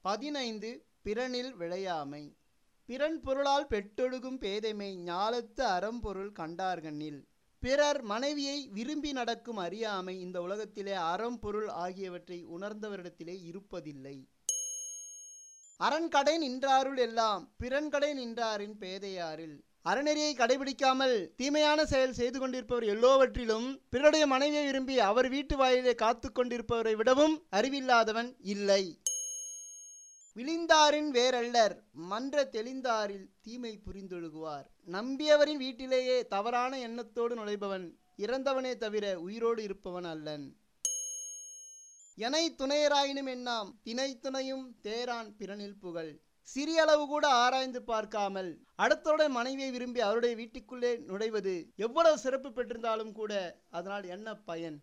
பதினைந்து பிறனில் விளையாமை பிறன் பொருளால் பெற்றொழுகும் பேதைமை ஞாலத்து அறம்பொருள் கண்டார்கண்ணில் பிறர் மனைவியை விரும்பி நடக்கும் அறியாமை இந்த உலகத்திலே அறம்பொருள் ஆகியவற்றை உணர்ந்தவரிடத்திலே இருப்பதில்லை அரண்கடை நின்றாருள் எல்லாம் பிறன்கடை நின்றாரின் பேதையாரில் அறநெறியை கடைபிடிக்காமல் தீமையான செயல் செய்து கொண்டிருப்பவர் எல்லோவற்றிலும் பிறருடைய மனைவியை விரும்பி அவர் வீட்டு வாயிலே காத்து கொண்டிருப்பவரை விடவும் அறிவில்லாதவன் இல்லை விழிந்தாரின் வேறல்லர் மன்ற தெளிந்தாரில் தீமை புரிந்தொழுகுவார் நம்பியவரின் வீட்டிலேயே தவறான எண்ணத்தோடு நுழைபவன் இறந்தவனே தவிர உயிரோடு இருப்பவன் அல்லன் எனை துணையராயினும் எண்ணாம் திணை துணையும் தேரான் பிறனில் புகழ் சிறிய அளவு கூட ஆராய்ந்து பார்க்காமல் அடுத்தவருடைய மனைவியை விரும்பி அவருடைய வீட்டுக்குள்ளே நுழைவது எவ்வளவு சிறப்பு பெற்றிருந்தாலும் கூட அதனால் என்ன பயன்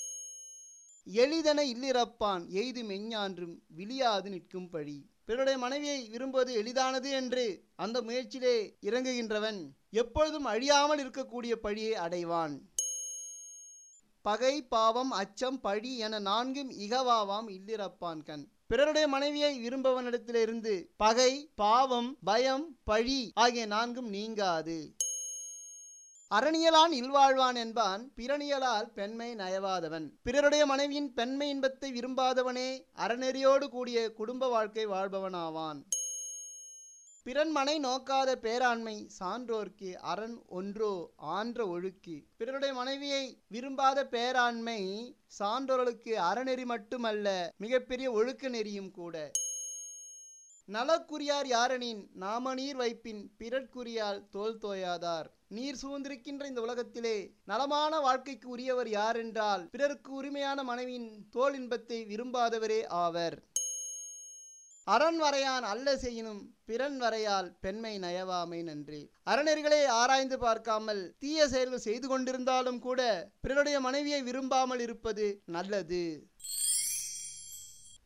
எளிதென இல்லிறப்பான் எய்து மெஞ்ஞான்றும் விழியாது நிற்கும் பழி பிறருடைய மனைவியை விரும்புவது எளிதானது என்று அந்த முயற்சியிலே இறங்குகின்றவன் எப்பொழுதும் அழியாமல் இருக்கக்கூடிய பழியை அடைவான் பகை பாவம் அச்சம் பழி என நான்கும் இகவாவாம் இல்லிறப்பான் கண் பிறருடைய மனைவியை விரும்பவனிடத்திலிருந்து பகை பாவம் பயம் பழி ஆகிய நான்கும் நீங்காது அரணியலான் இல்வாழ்வான் என்பான் பிறனியலால் பெண்மை நயவாதவன் பிறருடைய மனைவியின் பெண்மை இன்பத்தை விரும்பாதவனே அறநெறியோடு கூடிய குடும்ப வாழ்க்கை வாழ்பவனாவான் பிறன் மனை நோக்காத பேராண்மை சான்றோர்க்கு அரண் ஒன்றோ ஆன்ற ஒழுக்கு பிறருடைய மனைவியை விரும்பாத பேராண்மை சான்றோர்களுக்கு அறநெறி மட்டுமல்ல மிகப்பெரிய ஒழுக்க நெறியும் கூட நலக்குரியார் யாரெனின் நாம நீர் வைப்பின் பிறர்க்குரியால் தோல் தோயாதார் நீர் சூழ்ந்திருக்கின்ற இந்த உலகத்திலே நலமான வாழ்க்கைக்கு உரியவர் யார் என்றால் பிறருக்கு உரிமையான மனைவியின் தோல் இன்பத்தை விரும்பாதவரே ஆவர் அரண் வரையான் அல்ல செய்யினும் பிறன் வரையால் பெண்மை நயவாமை நன்றி அறநெறிகளை ஆராய்ந்து பார்க்காமல் தீய செயல்கள் செய்து கொண்டிருந்தாலும் கூட பிறருடைய மனைவியை விரும்பாமல் இருப்பது நல்லது